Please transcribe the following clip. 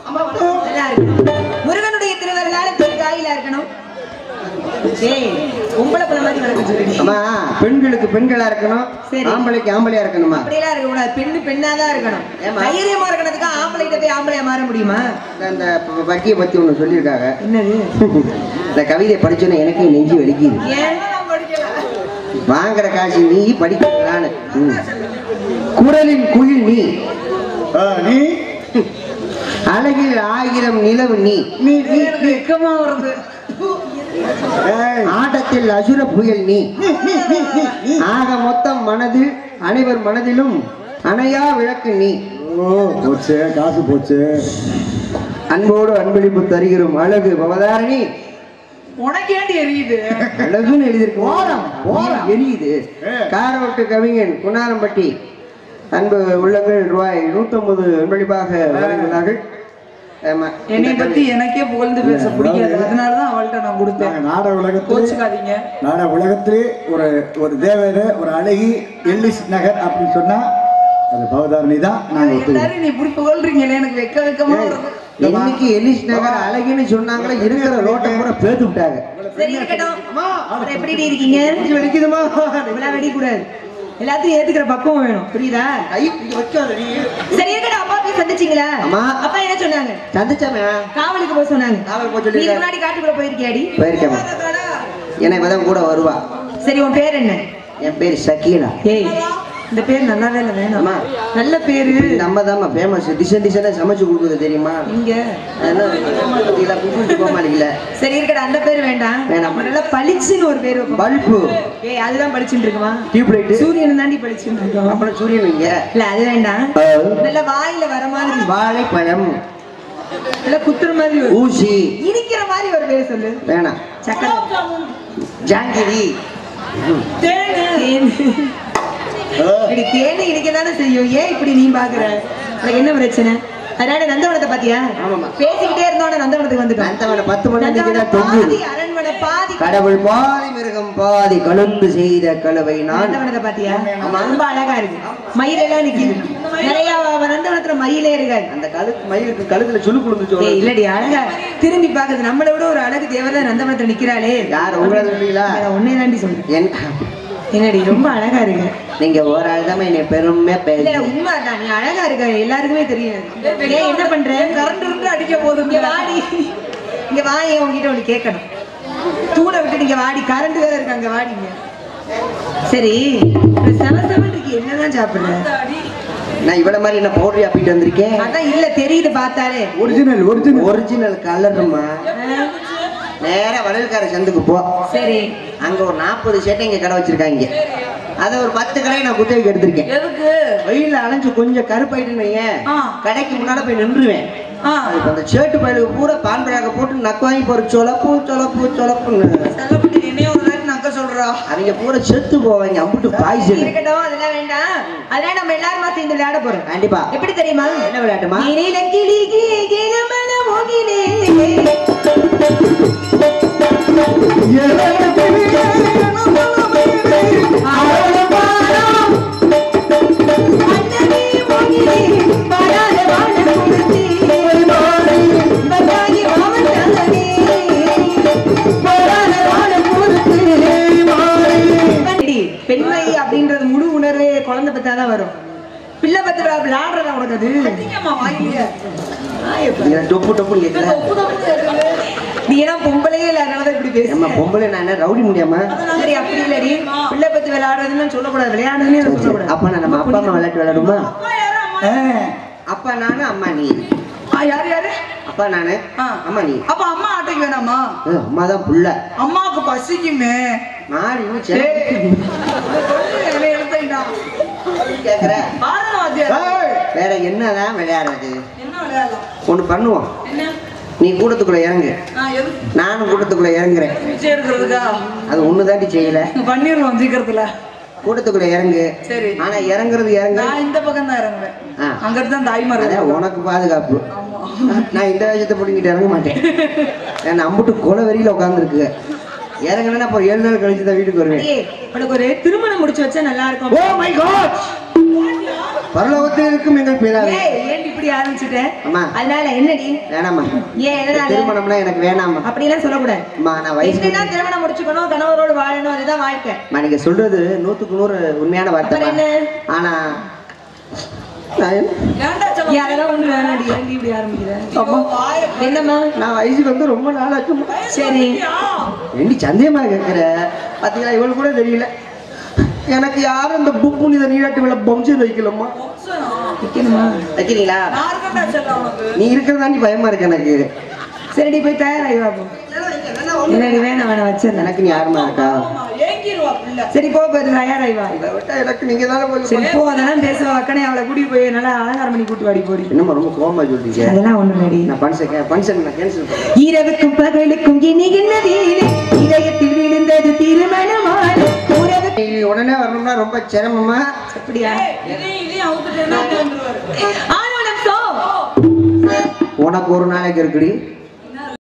நல்லா இருக்கணும் முருகனுடைய திருவருளால பெருங்காயிலா இருக்கணும் ஏய் பொம்பளை பிள்ளை மாதிரி வளர்க்க சொல்லி அம்மா பெண்களுக்கு பெண்களா இருக்கணும் சரி. ஆம்பளைக்கு ஆம்பளையா இருக்கணுமா அப்படியெல்லாம் இருக்க கூடாது பெண்ணு பெண்ணா தான் இருக்கணும் ஏம்மா? தைரியமா இருக்கணுதுக்கு ஆம்பளைகிட்ட போய் ஆம்பளையா மாற முடியுமா இந்த ப- வக்கியை பத்தி ஒண்ணு சொல்லியிருக்காங்க என்னது இந்த கவிதையை படிச்சோன்னே எனக்கு நெஞ்சு வலிக்குது ஏன் வாங்குற காசு நீ படிக்கிறான்னு குரலின் குயில் நீ ஆ, நீ அழகில் ஆயிரம் நிலவு நீ நீ நீ நீ வெக்கமா வருது ஏய், ஆட்டத்தில் அசுர புயல் நீ ஆக மொத்தம் மனதில் அனைவர் மனதிலும் அணையா விளக்கு நீ ஓ போச்சு காசு போச்சு அன்போடு அன்பளிப்பு தருகிறோம் அழகு பவதாரணி உனக்கு ஏண்டி எரியுது அழகுன்னு எழுதியிருக்கு ஓரம், ஓரம். எரியுது ஏ. காரோட்டு கவிஞன் குணாரம்பட்டி அன்பு உள்ளங்கள் ரூபாய் நூத்தொன்பது அன்பளிப்பாக வழங்கினார்கள் ஆமா. என்னை பத்தி எனக்கே புகழ்ந்து பேச பிடிக்காது அதனாலதான் அவள்கிட்ட நான் கொடுத்தேன் நாங்க நாடக உலகத்திலே கோச்சுக்காதீங்க நாடக உலகத்திலே ஒரு ஒரு தேவதை ஒரு அழகி எல்லிஸ் நகர் அப்படின்னு சொன்னா அது பவதாரணி தான் நாங்க ஒத்துக்கிறோம் எல்லாரும் நீ இப்படி புகழ்றீங்களே எனக்கு வெக்க வெக்கமா வருது என்னைக்கு எலிஸ் நகர் அழகுன்னு சொன்னாங்களே இருக்கிற ரோட்டை பூரா பேத்து விட்டாங்க சரி இருக்கட்டும் அப்புறம் எப்படி இருக்கீங்க வலிக்குதுமா இவ்வளவு வெடி கூடாது எல்லாத்தையும் ஏத்துக்கிற பக்குவம் வேணும் புரியுதா ஐ, இங்க வைக்காதடி. சரி இருக்கட்டும் அப்பா போய் சந்திச்சீங்களா அம்மா. அப்பா என்ன சொன்னாங்க சந்திச்சமே காவலுக்கு போக சொன்னாங்க காவல் போக நீ சொல்லிருக்காரு. முன்னாடி காட்டுக்குள்ள போயிருக்கியாடி போயிருக்கேம்மா என்னை இப்பதான் கூட வருவா சரி உன் பேர் என்ன என் பேர் சக்கீலா ஏய் இந்த பேர் நல்லாவே இல்ல வேணாம் அம்மா. நல்ல பேரு நம்ம தாம்மா ஃபேமஸ் டிசைன் டிசைனா சமைச்சு கொடுக்குது தெரியுமா இங்க அதெல்லாம் கும்பிட்டு போக மாட்டேங்கல சரி இருக்கட்டும் அந்த பேர் வேண்டாம் வேணாம். நல்லா பளிச்சுன்னு ஒரு பேர் வைப்போம் பல்பு ஏய் அதுதான் படிச்சுட்டு இருக்குமா டியூப் லைட் சூரியன் தாண்டி படிச்சுட்டு இருக்கோம் அப்புறம் சூரியன் இங்க இல்ல அது வேண்டாம் நல்ல வாயில வர மாதிரி வாழைப்பழம் நல்ல குத்துற மாதிரி ஒரு- ஊசி இனிக்கிற மாதிரி ஒரு பேர் சொல்லு வேணாம் சக்கரை ஜாங்கிரி தேனு. இப்படி தேனு இடிக்க தானே செய்யும் ஏன் இப்படி நீ பாக்குற உனக்கு என்ன பிரச்சனை அதனால நந்தவனத்தை பாத்தியா ஆமாம்மா. பேசிக்கிட்டே இருந்தோட நந்தவனத்துக்கு வந்துட்டோம் நந்தவன பத்து மணி நந்தவனம் தான் தொங்கு பாதி அரண்மனை பாதி கடவுள் பாதி மிருகம் பாதி கலந்து செய்த கலவை நான் நந்தவனத்தை பாத்தியா ரொம்ப அழகா இருக்கு மயில் எல்லாம் நிக்குது நிறைய வ- நந்தவனத்துல மயிலே இருக்காது அந்த கழுத்து மயிலுக்கு கழுத்துல சுழு ஏய் குழுந்துச்சு இல்லடி அழகா திரும்பி பாக்குது நம்மளை விட ஒரு அழகு தேவதை நந்தவனத்துல நிக்கிறாளே யார் உங்களை சொல்றீங்களா உன்னே தாண்டி சொல்றேன் என் என்னடி ரொம்ப அழகா இருக்கு நீங்க ஒரு ஆள் தான் என்னை பெருமையா இல்ல பேச உண்மைதான் நீ அழகா இருக்க எல்லாருக்குமே தெரியும் ஏன் என்ன பண்ற கரண்ட் இருந்து அடிக்க போதும் இங்க வாடி இங்க வா ஏன் உங்ககிட்ட ஒண்ணு கேட்கணும் தூணை விட்டு நீங்க வாடி கரண்ட் வேற இருக்கு அங்க வாடிங்க சரி இப்ப செவ செவன் இருக்கு என்னதான் சாப்பிடுற நான் இவ்வளவு மாதிரி என்ன பவுடரி அப்பிட்டு வந்திருக்கேன் அதான் இல்ல தெரியுது பார்த்தாலே ஒரிஜினல் ஒரிஜினல் ஒரிஜினல் கலருமா ஆ, நேரா வடல்கார சந்துக்கு போ சரி அங்க ஒரு நாற்பது சேட்டை இங்க கடை வச்சிருக்காங்க அத ஒரு பத்து கடையை நான் குத்தகைக்கு எடுத்திருக்கேன் எதுக்கு வெயில்ல அலைஞ்சு கொஞ்சம் கருப்பாயிட்டுன்னு வையேன் ஆ. கடைக்கு முன்னால போய் நின்றுவேன் ஆ இப்ப அந்த சேட்டு பயலுக்கு பூரா பான் பழக்க போட்டு நக்கு வாங்கி போற சொலப்பு சொலப்பு சொலப்புன்னு செல்லப்பட்டு என்னையும் ஒரு நாள் நக்க சொல்றா அவங்க பூரா செத்து போவாங்க அம்புட்டு பாய்ச்சல் இருக்கட்டும் அதெல்லாம் வேண்டாம் அதனால நம்ம எல்லாருமா சேர்ந்து விளையாட போறோம் கண்டிப்பா எப்படி தெரியுமா என்ன விளையாட்டுமா நீல கிளி கிளி கிளமண மோகினே அண்ணனே மோகினே பாடாத வாழ கொடுத்தே பகாயி மாவட்டானே பாடாத வாழ கொடுத்தே கண்டி, பெண்மை அப்படின்றது முழு உணர்வே குழந்தை பத்தாதான் வரும் பிள்ளை பத்து விளையாடுறதா உனக்கு அது இதுல டொப்பு டொப்புன்னு கேட்கல நீ எல்லாம் பொம்பளையே இல்ல அதனாலதான் இப்படி பேச நம்ம பொம்பளை நான் என்ன ரவுடி முடியாம சரி அப்படி இல்லடி பிள்ளை பத்தி விளையாடுறதுன்னு சொல்லக்கூடாது விளையாடுறதுன்னு சரி, சரி. சொல்லக்கூடாது அப்ப நான் நம்ம அப்பா அம்மா விளையாட்டு விளையாடுமா ஆ, அப்பா நானு அம்மா நீ ஆ, யாரு யாரு அப்பா நானு ஆ. அம்மா நீ அப்ப அம்மா ஆட்டைக்கு வேணாமா ஏ, அம்மா தான் புள்ள அம்மாவுக்கு பசிக்குமே மாறி இன்னும் ஏய், செல்ல என்னை எழுத்தைடா. கேக்குற பாருங்க வாத்தியார். ஏய், வேற என்னதான் விளையாடுறது என்ன விளையாடலாம் ஒண்ணு பண்ணுவோம் என்ன நீ கூட்டத்துக்குள்ள இறங்கு ஆ, எது நானும் கூட்டத்துக்குள்ள இறங்குறேன் பிச்சை எடுக்கிறதுக்கா அது ஒண்ணு தாண்டி செய்யல பண்ணிடலாம் சீக்கிரத்துல கூட்டத்துக்குள்ள இறங்கு சரி ஆனா இறங்குறது இறங்கு நான் இந்த பக்கம் தான் இறங்குவேன் ஆ. அங்கிட்டு தான் தாய்மார் அதான் இருக்காங்க. உனக்கு பாதுகாப்பு ஆமா நான் இந்த விஷயத்தை பிடிங்கிட்டு இறங்க மாட்டேன் நான் அம்புட்டு கொலை வெறியில உட்காந்துருக்கு இறங்குனா அப்புறம் ஏழு நாள் கழிச்சு தான் வீட்டுக்கு வருவேன் அடியே, உனக்கு ஒரு திருமணம் முடிச்சு வச்சா நல்லா இருக்கும் ஓ மை காட் பரலோகத்தில் இருக்கும் எங்கள் பிதாவே ஏய் ஏன் இப்படி ஆரம்பிச்சுட்டேன் அம்மா அதனால என்னடி வேணாம்மா ஏன் எதனால திருமணம்லாம் எனக்கு வேணாம்மா அப்படிலாம் சொல்லக்கூடாது அம்மா நான் வயசு என்னன்னா திருமணம் முடிச்சுக்கணும் கணவரோடு வாழணும் அதுதான் வாழ்க்கை அம்மா, நீங்க சொல்றது நூத்துக்கு நூறு உண்மையான வார்த்தை அப்புறம் என்ன? ஆனா நான் என்ன- ஏன் அதெல்லாம் ஒண்ணு வேணாடி ஏன்டி இப்படி ஆரம்பிக்கிற என்னம்மா நான் வயசுக்கு வந்து ரொம்ப நாள் ஆச்சுமா சரி ஏண்டி சந்தேகமா கேட்குற பார்த்தீங்களா இவளுக்கு கூட தெரியல எனக்கு யாரும் இந்த புக் இந்த நீராட்டு விழா பம்சம் வைக்கலம்மா வைக்கணுமா வைக்கிறீங்களா நீ இருக்கிறதாண்டி பயமா இருக்கு எனக்கு சரிடி போய் தயாராகி வா போ என்னடி வேணாம் வேணாம் வச்சிருந்தேன் எனக்கு நீ யாருமா இருக்கா சரி போ போய் தயாராகி வா இதை விட்டா எனக்கு நீங்க தானே சரி கொஞ்சம் போ அதெல்லாம் பேசுவ அக்கனே அவளை கூட்டிட்டு போய் நல்லா அலங்காரம் பண்ணி கூட்டு வாடி போடி என்னம்மா ரொம்ப கோவமா சொல்றீங்க அதெல்லாம் ஒண்ணு இல்லடி நான் பன்சன் பன்சன் நான் கேன்சல் பண்ணேன் இரவுக்கும் பகலுக்கும் இணைகின்ற வீடு இதயத்தில் விழுந்தது திருமண மாலை உறவு நீ உடனே வரணும்னா ரொம்ப சிரமமா அப்படியா ஆனோலம் சோ உனக்கு ஒரு நாளைக்கு இருக்குடி